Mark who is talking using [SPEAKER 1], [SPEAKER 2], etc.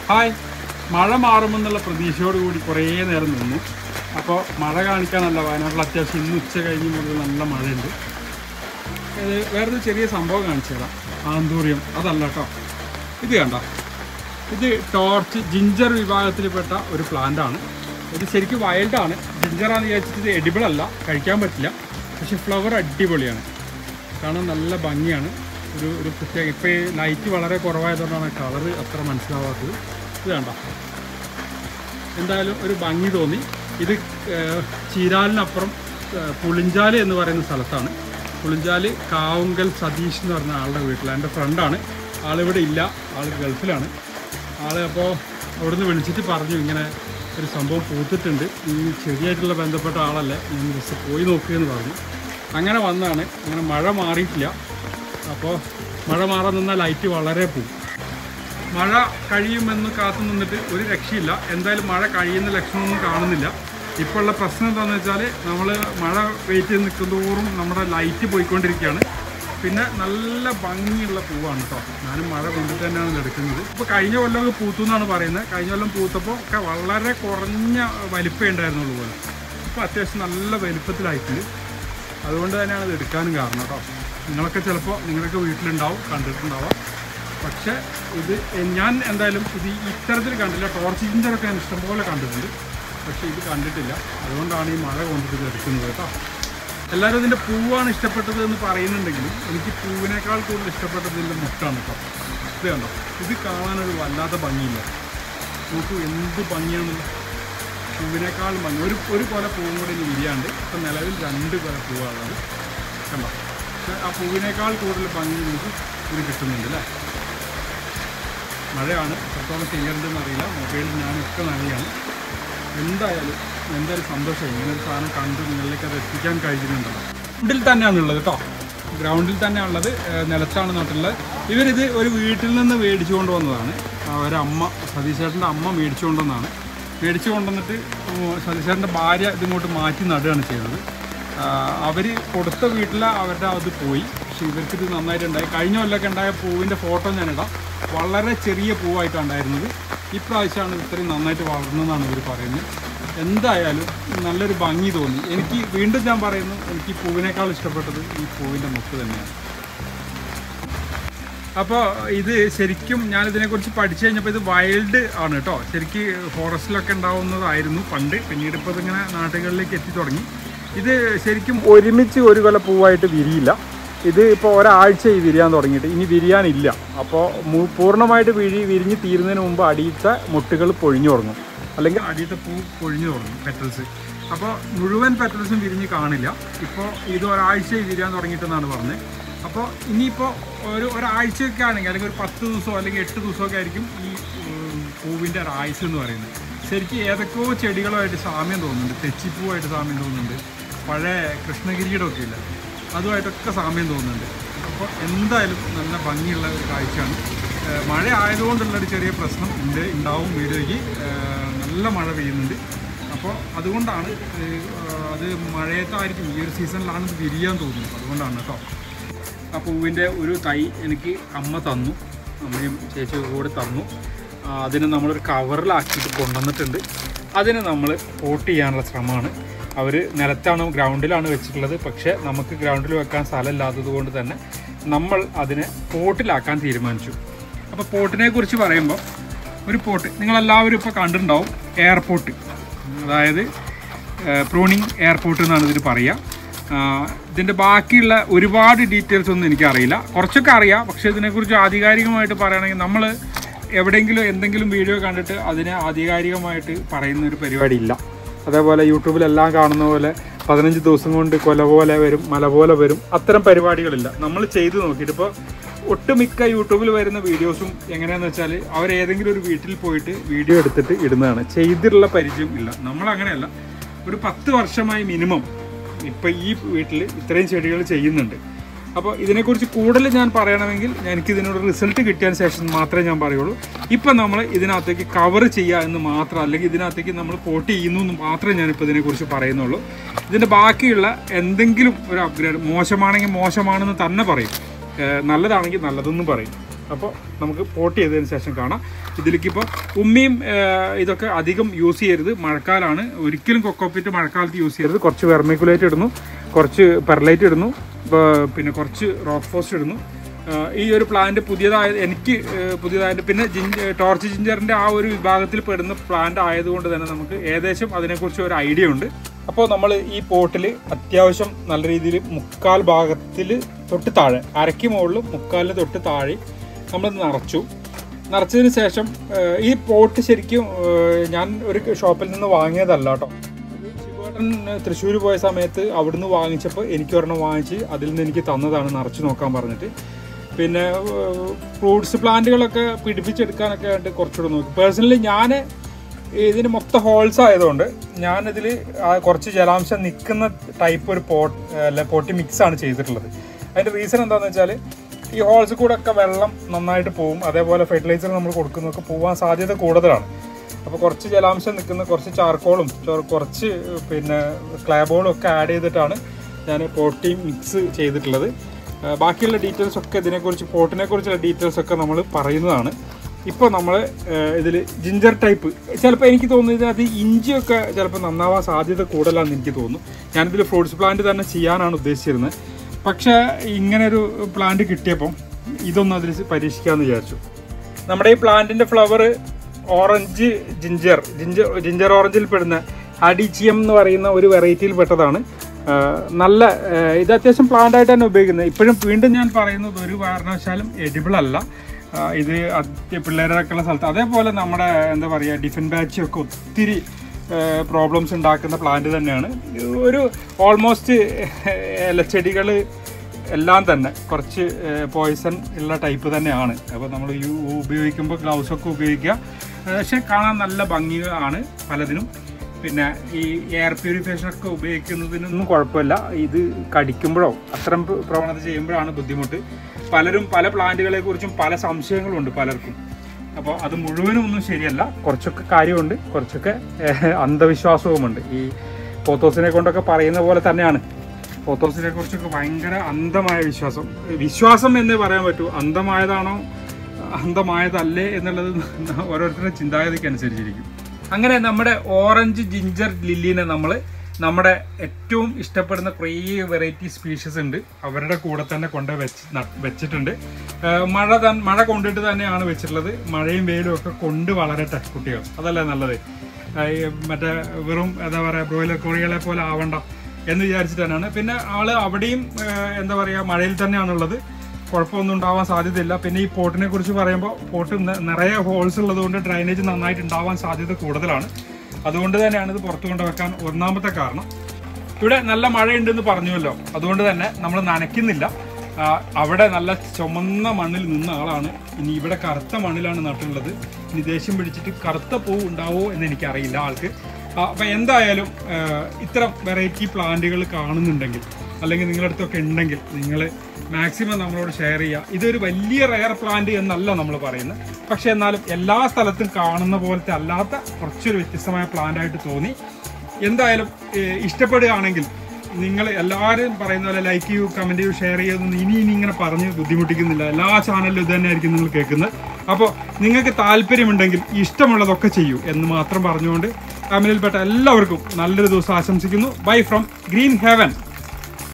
[SPEAKER 1] hi മഴ മാറുമെന്നുള്ള പ്രതീക്ഷയോടുകൂടി കുറേ നേരം നിന്നു അപ്പോൾ മഴ കാണിക്കാനല്ല വയനാട്ടിൽ അത്യാവശ്യം ഇന്ന് ഉച്ച കഴിഞ്ഞ് മുതൽ നല്ല മഴയുണ്ട് ഇത് വേറൊരു ചെറിയ സംഭവം കാണിച്ചു തരാം ആന്തൂറിയം അതല്ല കേട്ടോ ഇത് കണ്ട ഇത് ടോർച്ച് ജിഞ്ചർ വിഭാഗത്തിൽപ്പെട്ട ഒരു പ്ലാന്റ് ആണ് ഇത് ശരിക്കും വൈൽഡാണ് ജിഞ്ചറാന്ന് വിചാരിച്ചിട്ട് ഇത് എഡിബിൾ അല്ല കഴിക്കാൻ പറ്റില്ല പക്ഷെ ഫ്ലവർ അടിപൊളിയാണ് കാണാൻ നല്ല ഭംഗിയാണ് ഒരു ഒരു പ്രത്യേക ഇപ്പോൾ ഈ ലൈറ്റ് വളരെ കുറവായതുകൊണ്ടാണ് കളറ് അത്ര മനസ്സിലാവാത്തത് ഇത് കണ്ട എന്തായാലും ഒരു ഭംഗി തോന്നി ഇത് ഏഹ്, ചീരാലിനപ്പുറം ഏഹ്, പുളിഞ്ചാല് എന്ന് പറയുന്ന സ്ഥലത്താണ് പുളിഞ്ചാല് കാവുങ്കൽ സതീഷ് എന്ന് പറഞ്ഞ ആളുടെ വീട്ടിലാണ് എൻ്റെ ഫ്രണ്ടാണ് ആളിവിടെ ഇല്ല ആൾ ഗൾഫിലാണ് ആൾ അപ്പോൾ അവിടുന്ന് വിളിച്ചിട്ട് പറഞ്ഞു ഇങ്ങനെ ഒരു സംഭവം പൂത്തിട്ടുണ്ട് ഈ ചെടിയായിട്ടുള്ള ബന്ധപ്പെട്ട ആളല്ലേ ഞാൻ ജസ്റ്റ് പോയി നോക്കുക എന്ന് പറഞ്ഞു അങ്ങനെ വന്നതാണ് അങ്ങനെ മഴ മാറിയിട്ടില്ല അപ്പോൾ മഴ മാറാൻ നിന്നാൽ ലൈറ്റ് വളരെ പോകും മഴ കഴിയുമെന്ന് കാത്തു നിന്നിട്ട് ഒരു രക്ഷയില്ല എന്തായാലും മഴ കഴിയുന്ന ലക്ഷണമൊന്നും കാണുന്നില്ല ഇപ്പോൾ ഉള്ള പ്രശ്നം എന്താണെന്ന് വെച്ചാൽ നമ്മൾ മഴ വെയിറ്റ് ചെയ്ത് നിൽക്കുന്തോറും നമ്മുടെ ലൈറ്റ് പോയിക്കൊണ്ടിരിക്കുകയാണ് പിന്നെ നല്ല ഭംഗിയുള്ള പൂവാണ് കേട്ടോ ഞാനും മഴ കൊണ്ടിട്ട് തന്നെയാണ് ഇത് എടുക്കുന്നത് ഇപ്പോൾ കഴിഞ്ഞ കൊല്ലമൊക്കെ പൂത്തു എന്നാണ് പറയുന്നത് കഴിഞ്ഞ കൊല്ലം പൂത്തപ്പോൾ ഒക്കെ വളരെ കുറഞ്ഞ വലിപ്പമേ ഉണ്ടായിരുന്നുള്ളൂ പോലെ ഇപ്പോൾ അത്യാവശ്യം നല്ല വലിപ്പത്തിലായിട്ടുണ്ട് അതുകൊണ്ട് തന്നെയാണ് ഇത് എടുക്കാനും കാരണം കേട്ടോ നിങ്ങളൊക്കെ ചിലപ്പോൾ നിങ്ങളൊക്കെ വീട്ടിലുണ്ടാവും കണ്ടിട്ടുണ്ടാവാം പക്ഷേ ഇത് ഞാൻ എന്തായാലും ഇത് ഇത്തരത്തിൽ കണ്ടില്ല ടോർച്ച് ജിഞ്ചറൊക്കെ ഞാൻ ഇഷ്ടംപോലെ കണ്ടിട്ടുണ്ട് പക്ഷേ ഇത് കണ്ടിട്ടില്ല അതുകൊണ്ടാണ് ഈ മഴ കൊണ്ടിട്ട് ഇത് എടുക്കുന്നത് കേട്ടോ എല്ലാവരും ഇതിൻ്റെ പൂവാണ് ഇഷ്ടപ്പെട്ടത് എന്ന് പറയുന്നുണ്ടെങ്കിലും എനിക്ക് പൂവിനേക്കാൾ കൂടുതൽ ഇഷ്ടപ്പെട്ടത് ഇതിൻ്റെ മുട്ടാണ് കേട്ടോ ഇത് കണ്ടോ ഇത് കാണാനൊരു വല്ലാത്ത ഭംഗിയില്ല നോക്കൂ എന്ത് ഭംഗിയാണെന്നുള്ള പൂവിനേക്കാൾ ഭംഗി ഒരു ഒരു കൊല പൂവും കൂടി ഇനി വിരിയാണ്ട് ഇപ്പം നിലവിൽ രണ്ട് കൊല പൂവാണുള്ളത് കണ്ടോ പക്ഷേ ആ പൂവിനേക്കാൾ കൂടുതൽ ഭംഗി നമുക്ക് ഇത് കിട്ടുന്നുണ്ട് അല്ലേ മഴയാണ് എത്രത്തോളം ചെയ്യേണ്ടതെന്ന് അറിയില്ല മൊബൈലിൽ ഞാനൊക്കെ നനയാണ് എന്തായാലും എന്തായാലും സന്തോഷമായി ഇങ്ങനെ ഒരു സാധനം കണ്ട് നിങ്ങളിലേക്ക് അത് എത്തിക്കാൻ കഴിയുന്നുണ്ടല്ലോ ഗ്രൗണ്ടിൽ തന്നെയാണുള്ളത് കേട്ടോ ഗ്രൗണ്ടിൽ തന്നെയാണുള്ളത് ഏഹ് നിലത്താണ് നട്ടുള്ളത് ഇവരിത് ഒരു വീട്ടിൽ നിന്ന് മേടിച്ചു വന്നതാണ് ഒരമ്മ സതീശേട്ടൻ്റെ അമ്മ മേടിച്ചു കൊണ്ടുവന്നതാണ് മേടിച്ചു കൊണ്ടുവന്നിട്ട് സതീശേട്ടൻ്റെ ഭാര്യ ഇതിങ്ങോട്ട് മാറ്റി നടുകയാണ് ചെയ്യുന്നത് അവർ കൊടുത്ത വീട്ടിൽ അവരുടെ അത് പോയി പക്ഷെ ഇവർക്ക് ഇത് നന്നായിട്ടുണ്ടായി കഴിഞ്ഞ കൊല്ലമൊക്കെ ഉണ്ടായ പൂവിൻ്റെ ഫോട്ടോ ഞാനിടാം വളരെ ചെറിയ പൂവായിട്ടാണ് ഉണ്ടായിരുന്നത് ഇപ്രാവശ്യമാണ് ഇത് ഇത്രയും നന്നായിട്ട് വളർന്നതെന്നാണ് ഇവർ പറയുന്നത് എന്തായാലും നല്ലൊരു ഭംഗി തോന്നി എനിക്ക് വീണ്ടും ഞാൻ പറയുന്നു എനിക്ക് ഈ പൂവിനേക്കാൾ ഇഷ്ടപ്പെട്ടത് ഈ പൂവിൻ്റെ മുക്ക് തന്നെയാണ് അപ്പോൾ ഇത് ശരിക്കും ഞാൻ ഇതിനെക്കുറിച്ച് പഠിച്ചു കഴിഞ്ഞപ്പോൾ ഇത് വൈൽഡ് ആണ് കേട്ടോ ശരിക്ക് ഫോറസ്റ്റിലൊക്കെ ഉണ്ടാവുന്നതായിരുന്നു പണ്ട് പിന്നീട് ഇപ്പോൾ ഇതിങ്ങനെ നാട്ടുകളിലേക്ക് എത്തി തുടങ്ങി ഇത് ശരിക്കും ഒരുമിച്ച് ഒരു കൊല പൂവായിട്ട് വിരിയില്ല ഇത് ഇപ്പോൾ ഒരാഴ്ച ഈ വിരിയാൻ തുടങ്ങിയിട്ട് ഇനി വിരിയാനില്ല അപ്പോൾ മു- പൂർണ്ണമായിട്ട് വിരി വിരിഞ്ഞ് തീരുന്നതിന് മുമ്പ് അടിയത്തെ മുട്ടുകൾ പൊഴിഞ്ഞു തുടങ്ങും അല്ലെങ്കിൽ അടിയത്തെ പൂ പൊഴിഞ്ഞു തുടങ്ങും പെറ്റൽസ് അപ്പോൾ മുഴുവൻ പെറ്റൽസും വിരിഞ്ഞ് കാണില്ല ഇപ്പോൾ ഇത് ഒരാഴ്ച വിരിയാൻ തുടങ്ങിയിട്ടെന്നാണ് പറഞ്ഞത് അപ്പോൾ ഇനിയിപ്പോൾ ഒരു ഒരാഴ്ചയൊക്കെ ആണെങ്കിൽ അല്ലെങ്കിൽ ഒരു പത്ത് ദിവസമോ അല്ലെങ്കിൽ എട്ട് ദിവസമൊക്കെ ആയിരിക്കും ഈ ഉം, പൂവിൻ്റെ ഒരു ആയുസ് എന്ന് പറയുന്നത് ശരിക്കും ഏതൊക്കെയോ ചെടികളുമായിട്ട് സാമ്യം തോന്നുന്നുണ്ട് തെച്ചിപ്പൂവായിട്ട് സാമ്യം തോന്നുന്നുണ്ട് പഴയ കൃഷ്ണഗിരിയുടെ ഒക്കെ ഇല്ല അതുമായിട്ടൊക്കെ സാമ്യം തോന്നുന്നുണ്ട് അപ്പോൾ എന്തായാലും നല്ല ഭംഗിയുള്ള ഒരു കാഴ്ചയാണ് ഏഹ് മഴ ആയതുകൊണ്ടുള്ള ഒരു ചെറിയ പ്രശ്നം ഉണ്ട് ഉണ്ടാവും വീഡിയോയ്ക്ക് ഏഹ് നല്ല മഴ പെയ്യുന്നുണ്ട് അപ്പോൾ അതുകൊണ്ടാണ് ഏഹ് അത് മഴയത്തായിരിക്കും ഈ ഒരു സീസണിലാണ് ഇത് വിരിയാൻ തോന്നുന്നത് അതുകൊണ്ടാണ് കേട്ടോ ആ പൂവിൻ്റെ ഒരു തൈ എനിക്ക് അമ്മ തന്നു അമ്മയും ചേച്ചിയും കൂടെ തന്നു ആ, അതിന് നമ്മളൊരു കവറിലാക്കിയിട്ട് കൊണ്ടുവന്നിട്ടുണ്ട് അതിന് നമ്മൾ പോട്ട് ചെയ്യാനുള്ള ശ്രമമാണ് അവർ നിലത്താണ് ഗ്രൗണ്ടിലാണ് വെച്ചിട്ടുള്ളത് പക്ഷേ നമുക്ക് ഗ്രൗണ്ടിൽ വെക്കാൻ സ്ഥലമില്ലാത്തത് കൊണ്ട് തന്നെ നമ്മൾ അതിനെ പോട്ടിലാക്കാൻ തീരുമാനിച്ചു അപ്പോൾ പോട്ടിനെ കുറിച്ച് പറയുമ്പോൾ ഒരു പോട്ട് നിങ്ങളെല്ലാവരും ഇപ്പോൾ കണ്ടിട്ടുണ്ടാവും എയർപോർട്ട് അതായത് പ്രൂണിങ് എയർപോർട്ട് എന്നാണ് ഇതിന് പറയുക ആഹ് ഇതിൻ്റെ ബാക്കിയുള്ള ഒരുപാട് ഡീറ്റെയിൽസ് ഒന്നും എനിക്കറിയില്ല കുറച്ചൊക്കെ അറിയാം പക്ഷേ ഇതിനെക്കുറിച്ച് ആധികാരികമായിട്ട് പറയുകയാണെങ്കിൽ നമ്മൾ എവിടെയെങ്കിലും എന്തെങ്കിലും വീഡിയോ കണ്ടിട്ട് അതിനെ ആധികാരികമായിട്ട് പറയുന്ന ഒരു പരിപാടി ഇല്ല അതേപോലെ യൂട്യൂബിലെല്ലാം കാണുന്ന പോലെ പതിനഞ്ച് ദിവസം കൊണ്ട് കൊല പോലെ വരും മല പോലെ വരും അത്തരം പരിപാടികളില്ല നമ്മൾ ചെയ്തു നോക്കിയിട്ട് ഇപ്പോൾ ഒട്ടുമിക്ക യൂട്യൂബിൽ വരുന്ന വീഡിയോസും എങ്ങനെയാന്ന് വെച്ചാൽ അവർ ഏതെങ്കിലും ഒരു വീട്ടിൽ പോയിട്ട് വീഡിയോ എടുത്തിട്ട് ഇടുന്നതാണ് ചെയ്തിട്ടുള്ള പരിചയം ഇല്ല നമ്മൾ അങ്ങനെയല്ല ഒരു പത്ത് വർഷമായി മിനിമം ഇപ്പം ഈ വീട്ടിൽ ഇത്രയും ചെടികൾ ചെയ്യുന്നുണ്ട് അപ്പോൾ ഇതിനെക്കുറിച്ച് കൂടുതൽ ഞാൻ പറയണമെങ്കിൽ എനിക്ക് ഇതിനോട് റിസൾട്ട് കിട്ടിയതിന് ശേഷം മാത്രമേ ഞാൻ പറയുള്ളൂ ഇപ്പം നമ്മൾ ഇതിനകത്തേക്ക് കവർ ചെയ്യുക എന്ന് മാത്രം അല്ലെങ്കിൽ ഇതിനകത്തേക്ക് നമ്മൾ പോട്ട് ചെയ്യുന്നു എന്ന് മാത്രമേ ഞാനിപ്പോൾ ഇതിനെക്കുറിച്ച് പറയുന്നുള്ളൂ ഇതിൻ്റെ ബാക്കിയുള്ള എന്തെങ്കിലും ഒരു അപ്ഗ്രേഡ് മോശമാണെങ്കിൽ മോശമാണെന്ന് തന്നെ പറയും ഏഹ് നല്ലതാണെങ്കിൽ നല്ലതെന്നും പറയും അപ്പോൾ നമുക്ക് പോട്ട് ചെയ്തതിന് ശേഷം കാണാം ഇതിലേക്ക് ഇപ്പോൾ ഉമ്മിയും ഏഹ്, ഇതൊക്കെ അധികം യൂസ് ചെയ്യരുത് മഴക്കാലമാണ് ഒരിക്കലും കൊക്കോപ്പിറ്റ് മഴക്കാലത്ത് യൂസ് ചെയ്യരുത് കുറച്ച് വെർമിക്കുലേറ്റ് ഇടുന്നു കുറച്ച് പെർലൈറ്റ് ഇടുന്നു ബ- പിന്നെ കുറച്ച് റോക്ക് ഫോസ്റ്റ് ഇടുന്നു ഏഹ്, ഈ ഒരു പ്ലാന്റ് പുതിയതായ എനിക്ക് ഏഹ്, പുതിയതായിട്ട് പിന്നെ ജിഞ്ച ടോർച്ച് ജിഞ്ചറിൻ്റെ ആ ഒരു വിഭാഗത്തിൽ പെടുന്ന പ്ലാന്റ് ആയതുകൊണ്ട് തന്നെ നമുക്ക് ഏകദേശം അതിനെക്കുറിച്ച് ഒരു ഐഡിയ ഉണ്ട് അപ്പോൾ നമ്മൾ ഈ പോട്ടിൽ അത്യാവശ്യം നല്ല രീതിയിൽ മുക്കാൽ ഭാഗത്തിൽ തൊട്ട് താഴെ അരയ്ക്ക് മുകളിലും മുക്കാലിന് തൊട്ട് താഴെ നമ്മൾ നിറച്ചു നിറച്ചതിന് ശേഷം ഏഹ്, ഈ പോട്ട് ശരിക്കും ഏഹ്, ഞാൻ ഒരു ഷോപ്പിൽ നിന്ന് വാങ്ങിയതല്ല കേട്ടോ ശിവേട്ടൻ തൃശ്ശൂർ പോയ സമയത്ത് അവിടുന്ന് വാങ്ങിച്ചപ്പോൾ എനിക്ക് ഒരെണ്ണം വാങ്ങിച്ച് അതിൽ നിന്ന് എനിക്ക് തന്നതാണ് നിറച്ച് നോക്കാൻ പറഞ്ഞിട്ട് പിന്നെ ഫ്രൂട്ട്സ് പ്ലാന്റുകളൊക്കെ പിടിപ്പിച്ചെടുക്കാനൊക്കെ ആയിട്ട് കുറച്ചുകൂടെ നോക്കി പേഴ്സണലി ഞാൻ ഇതിന് മൊത്തം ഹോൾസ് ആയതുകൊണ്ട് ഞാനിതിൽ കുറച്ച് ജലാംശം നിൽക്കുന്ന ടൈപ്പ് ഒരു പോട്ട് അല്ല പോട്ടി മിക്സ് ആണ് ചെയ്തിട്ടുള്ളത് അതിൻ്റെ റീസൺ എന്താണെന്ന് വെച്ചാൽ ഈ ഹോൾസ് കൂടെ ഒക്കെ വെള്ളം നന്നായിട്ട് പോകും അതേപോലെ ഫെർട്ടിലൈസർ നമ്മൾ കൊടുക്കുന്നതൊക്കെ പോകാൻ സാധ്യത കൂടുതലാണ് അപ്പോൾ കുറച്ച് ജലാംശം നിൽക്കുന്ന കുറച്ച് ചാർക്കോളും ചൊ- കുറച്ച് പിന്നെ ക്ലാബോളും ഒക്കെ ആഡ് ചെയ്തിട്ടാണ് ഞാൻ പോട്ടി മിക്സ് ചെയ്തിട്ടുള്ളത് ആ, ബാക്കിയുള്ള ഡീറ്റെയിൽസ് ഒക്കെ ഇതിനെക്കുറിച്ച് പോട്ടിനെ കുറിച്ചുള്ള ഡീറ്റെയിൽസ് ഒക്കെ നമ്മൾ പറയുന്നതാണ് ഇപ്പോൾ നമ്മൾ ഇതിൽ ജിഞ്ചർ ടൈപ്പ് ചിലപ്പോൾ എനിക്ക് തോന്നുന്നത് ഇതിനകത്ത് ഇഞ്ചിയൊക്കെ ചിലപ്പോൾ നന്നാവാൻ സാധ്യത കൂടുതലാണെന്ന് എനിക്ക് തോന്നുന്നു ഞാനിതിൽ ഫ്രൂട്ട്സ് പ്ലാന്റ് തന്നെ ചെയ്യാനാണ് ഉദ്ദേശിച്ചിരുന്നത് പക്ഷേ ഇങ്ങനെ ഒരു പ്ലാന്റ് കിട്ടിയപ്പം ഇതൊന്നും അതിൽ പരീക്ഷിക്കാമെന്ന് വിചാരിച്ചു നമ്മുടെ ഈ പ്ലാന്റിന്റെ flower orange ginger ginger ginger ഓറഞ്ചിൽ പെടുന്ന അഡിച്ചിയം എന്ന് പറയുന്ന ഒരു വെറൈറ്റിയിൽ പെട്ടതാണ് ആ, നല്ല ആ, ഇത് അത്യാവശ്യം പ്ലാന്റ് ആയിട്ട് തന്നെ ഉപയോഗിക്കുന്നത് ഇപ്പോഴും വീണ്ടും ഞാൻ പറയുന്നത് ഒരു കാരണവശാലും എഡിബിൾ അല്ല ആ, ഇത് അത്യ പിള്ളേരൊക്കെ ഉള്ള സ്ഥലത്ത് അതേപോലെ നമ്മുടെ എന്താ പറയുക ഡിഫൻ ബാച്ച് ഒക്കെ ഒത്തിരി പ്രോബ്ലംസ് ഉണ്ടാക്കുന്ന പ്ലാന്റ് തന്നെയാണ് ഒരു ഓൾമോസ്റ്റ് ഇലച്ചെടികൾ എല്ലാം തന്നെ കുറച്ച് പോയിസൺ ഉള്ള ടൈപ്പ് തന്നെയാണ് അപ്പോൾ നമ്മൾ യു ഉപയോഗിക്കുമ്പോൾ ഗ്ലൗസ് ഒക്കെ ഉപയോഗിക്കുക ഏഹ് പക്ഷെ കാണാൻ നല്ല ഭംഗിയാണ് പലതിനും പിന്നെ ഈ എയർ പ്യൂരിഫിക്കേഷൻ ഒക്കെ ഉപയോഗിക്കുന്നതിനൊന്നും കുഴപ്പമില്ല ഇത് കടിക്കുമ്പോഴോ അത്തരം പ്ര- പ്രവണത ചെയ്യുമ്പോഴാണ് ബുദ്ധിമുട്ട് പലരും പല പ്ലാന്റുകളെ കുറിച്ചും പല സംശയങ്ങളുണ്ട് പലർക്കും അപ്പോൾ അത് മുഴുവനും ഒന്നും ശരിയല്ല കുറച്ചൊക്കെ കാര്യമുണ്ട് കുറച്ചൊക്കെ ഏഹ്, അന്ധവിശ്വാസവുമുണ്ട് ഈ പോത്തോസിനെ കൊണ്ടൊക്കെ പറയുന്ന പോലെ തന്നെയാണ് പോത്തോസിനെ കുറിച്ചൊക്കെ ഭയങ്കര അന്ധമായ വിശ്വാസം വിശ്വാസം എന്നേ പറയാൻ പറ്റൂ അന്ധമായതാണോ അന്ധമായതല്ലേ എന്നുള്ളത് ഓരോരുത്തരുടെ ചിന്താഗതിക്ക് അനുസരിച്ചിരിക്കും അങ്ങനെ നമ്മുടെ ഓറഞ്ച് ജിഞ്ചർ ലില്ലിനെ നമ്മൾ നമ്മുടെ ഏറ്റവും ഇഷ്ടപ്പെടുന്ന കുറേ വെറൈറ്റി സ്പീഷീസ് ഉണ്ട് അവരുടെ കൂടെ തന്നെ കൊണ്ട് വെച്ച് ന- വെച്ചിട്ടുണ്ട് ഏഹ് മഴ തൻ മഴ കൊണ്ടിട്ട് തന്നെയാണ് വെച്ചിട്ടുള്ളത് മഴയും വെയിലും ഒക്കെ കൊണ്ട് വളരട്ടെ കുട്ടികൾ അതല്ലേ നല്ലത് ഏഹ് ഈ മറ്റേ വെറും എന്താ പറയുക ബ്രോയിലർ കോഴികളെ പോലെ ആവണ്ട എന്ന് വിചാരിച്ചിട്ട് തന്നെയാണ് പിന്നെ ആള് അവിടെയും ഏഹ് എന്താ പറയുക മഴയിൽ തന്നെയാണുള്ളത് കുഴപ്പമൊന്നും ഉണ്ടാവാൻ സാധ്യതയില്ല പിന്നെ ഈ പോട്ടിനെ കുറിച്ച് പറയുമ്പോൾ പോട്ട് ന- നിറയെ ഹോൾസ് ഉള്ളതുകൊണ്ട് ഡ്രൈനേജ് നന്നായിട്ട് ഉണ്ടാവാൻ സാധ്യത കൂടുതലാണ് അതുകൊണ്ട് തന്നെയാണ് ഇത് പുറത്തു കൊണ്ടുവെക്കാൻ ഒന്നാമത്തെ കാരണം ഇവിടെ നല്ല മഴയുണ്ടെന്ന് പറഞ്ഞുവല്ലോ അതുകൊണ്ട് തന്നെ നമ്മൾ നനയ്ക്കുന്നില്ല ആ, അവിടെ നല്ല ചുമന്ന മണ്ണിൽ നിന്ന ആളാണ് ഇനി ഇവിടെ കറുത്ത മണ്ണിലാണ് നട്ടുള്ളത് ഇനി ദേഷ്യം പിടിച്ചിട്ട് കറുത്ത പൂ ഉണ്ടാവോ എന്ന് എനിക്കറിയില്ല ആൾക്ക് ആ, അപ്പൊ എന്തായാലും ആ, ഇത്തരം വെറൈറ്റി പ്ലാന്റുകൾ കാണുന്നുണ്ടെങ്കിൽ അല്ലെങ്കിൽ നിങ്ങളുടെ അടുത്തൊക്കെ ഉണ്ടെങ്കിൽ നിങ്ങൾ മാക്സിമം നമ്മളോട് ഷെയർ ചെയ്യുക ഇതൊരു വലിയ റയർ പ്ലാന്റ് എന്നല്ല നമ്മൾ പറയുന്നത് പക്ഷെ എന്നാലും എല്ലാ സ്ഥലത്തും കാണുന്ന പോലത്തെ അല്ലാത്ത കുറച്ചൊരു വ്യത്യസ്തമായ പ്ലാന്റ് ആയിട്ട് തോന്നി എന്തായാലും ഏഹ്, ഇഷ്ടപ്പെടുകയാണെങ്കിൽ നിങ്ങൾ എല്ലാവരും പറയുന്ന പോലെ ലൈക്ക് ചെയ്യൂ കമൻറ്റ് ചെയ്യൂ ഷെയർ ചെയ്തൊന്നും ഇനി ഇനി ഇങ്ങനെ പറഞ്ഞ് ബുദ്ധിമുട്ടിക്കുന്നില്ല എല്ലാ ചാനലിലും ഇത് തന്നെയായിരിക്കും നിങ്ങൾ കേൾക്കുന്നത് അപ്പോൾ നിങ്ങൾക്ക് താല്പര്യമുണ്ടെങ്കിൽ ഇഷ്ടമുള്ളതൊക്കെ ചെയ്യൂ എന്ന് മാത്രം പറഞ്ഞുകൊണ്ട് ഫാമിലിയിൽപ്പെട്ട എല്ലാവർക്കും നല്ലൊരു ദിവസം ആശംസിക്കുന്നു ബൈ ഫ്രം ഗ്രീൻ ഹെവൻ